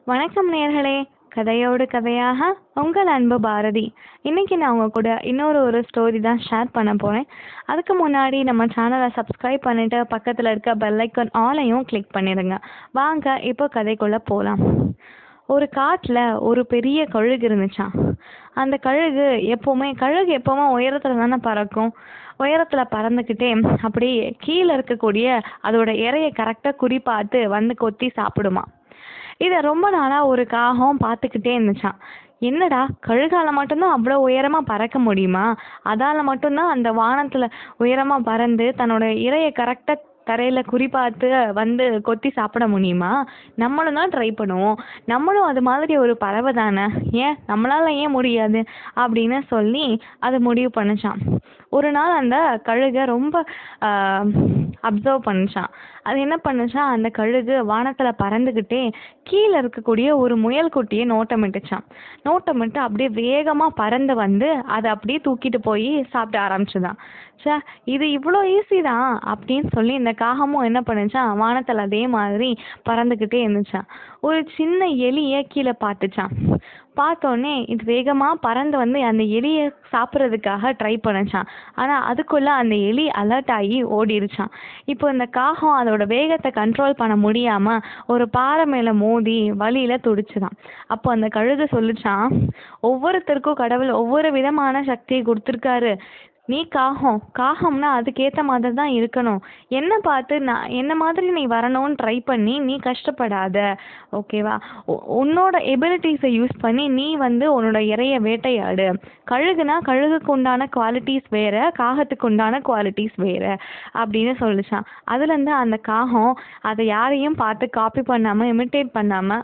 வணக்கம் நேயர்களே கதையோடு கதையாக உங்கள் அன்பு பாரதி இன்னைக்கு நான் உங்க கூட இன்னொரு ஒரு ஸ்டோரி தான் ஷேர் பண்ண போகிறேன் அதுக்கு முன்னாடி நம்ம சேனலை சப்ஸ்கிரைப் பண்ணிட்டு பக்கத்தில் இருக்க பெல் ஐக்கான் ஆலையும் கிளிக் பண்ணிடுங்க வாங்க இப்போ கதைக்குள்ளே போகலாம் ஒரு காட்டில் ஒரு பெரிய கழுகு இருந்துச்சாம் அந்த கழுகு எப்போவுமே கழுகு எப்போவுமே உயரத்தில் தானே பறக்கும் உயரத்தில் பறந்துக்கிட்டே அப்படியே கீழே இருக்கக்கூடிய அதோட இரையை கரெக்டாக குறி பார்த்து வந்து கொத்தி சாப்பிடுமா இதை ரொம்ப நாளாக ஒரு காகம் பார்த்துக்கிட்டே இருந்துச்சாம் என்னடா கழுகால மட்டும்தான் அவ்வளோ உயரமாக பறக்க முடியுமா அதால் மட்டும்தான் அந்த வானத்தில் உயரமாக பறந்து தன்னோட இரையை கரெக்டாக தரையில் குறி பார்த்து வந்து கொத்தி சாப்பிட முடியுமா நம்மளும் தான் ட்ரை பண்ணுவோம் நம்மளும் அது மாதிரி ஒரு பறவை தானே ஏன் நம்மளால் ஏன் முடியாது அப்படின்னு சொல்லி அது முடிவு பண்ணுச்சான் ஒரு நாள் அந்த கழுகை ரொம்ப அப்சர்வ் பண்ணுச்சான் அது என்ன பண்ணுச்சான் அந்த கழுகு வானத்தில் பறந்துக்கிட்டே கீழே இருக்கக்கூடிய ஒரு முயல் குட்டியை நோட்டமிட்டுச்சான் நோட்டமிட்டு அப்படியே வேகமாக பறந்து வந்து அதை அப்படியே தூக்கிட்டு போய் சாப்பிட ஆரம்பிச்சுதான் ச்சே இது இவ்வளோ ஈஸி தான் அப்படின்னு சொல்லி இந்த காகமும் என்ன பண்ணுச்சான் வானத்தில் அதே மாதிரி பறந்துக்கிட்டே இருந்துச்சான் ஒரு சின்ன எலியை கீழே பார்த்துச்சான் பார்த்தோன்னே இது வேகமாக பறந்து வந்து அந்த எலியை சாப்பிட்றதுக்காக ட்ரை பண்ணுச்சான் ஆனால் அதுக்குள்ளே அந்த எலி அலர்ட் ஆகி ஓடிருச்சான் இப்போ இந்த காகம் அதோட வேகத்தை கண்ட்ரோல் பண்ண முடியாமல் ஒரு பாறை மேலே மோதி வலியில் துடிச்சுதான் அப்போ அந்த கழுகு சொல்லிச்சான் ஒவ்வொருத்தருக்கும் கடவுள் ஒவ்வொரு விதமான சக்தியை கொடுத்துருக்காரு நீ காகம் காகம்னா அதுக்கேற்ற மாதிரி தான் இருக்கணும் என்னை பார்த்து நான் என்ன மாதிரி நீ வரணும்னு ட்ரை பண்ணி நீ கஷ்டப்படாத ஓகேவா உன்னோட எபிலிட்டிஸை யூஸ் பண்ணி நீ வந்து உன்னோட இறைய வேட்டையாடு கழுகுனா கழுகுக்கு உண்டான குவாலிட்டிஸ் வேறு காகத்துக்கு உண்டான குவாலிட்டிஸ் வேறு அப்படின்னு சொல்லிச்சான் அதுலேருந்து அந்த காகம் அதை யாரையும் பார்த்து காப்பி பண்ணாமல் இமிட்டேட் பண்ணாமல்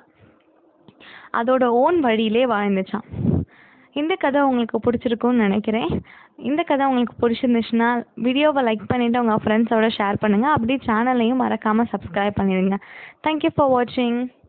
அதோட ஓன் வழியிலே வாழ்ந்துச்சான் இந்த கதை உங்களுக்கு பிடிச்சிருக்கும்னு நினைக்கிறேன் இந்த கதை உங்களுக்கு பிடிச்சிருந்துச்சுன்னா வீடியோவை லைக் பண்ணிவிட்டு உங்கள் ஃப்ரெண்ட்ஸோட ஷேர் பண்ணுங்கள் அப்படியே சேனலையும் மறக்காமல் சப்ஸ்கிரைப் பண்ணிடுங்க தேங்க்யூ ஃபார் வாட்சிங்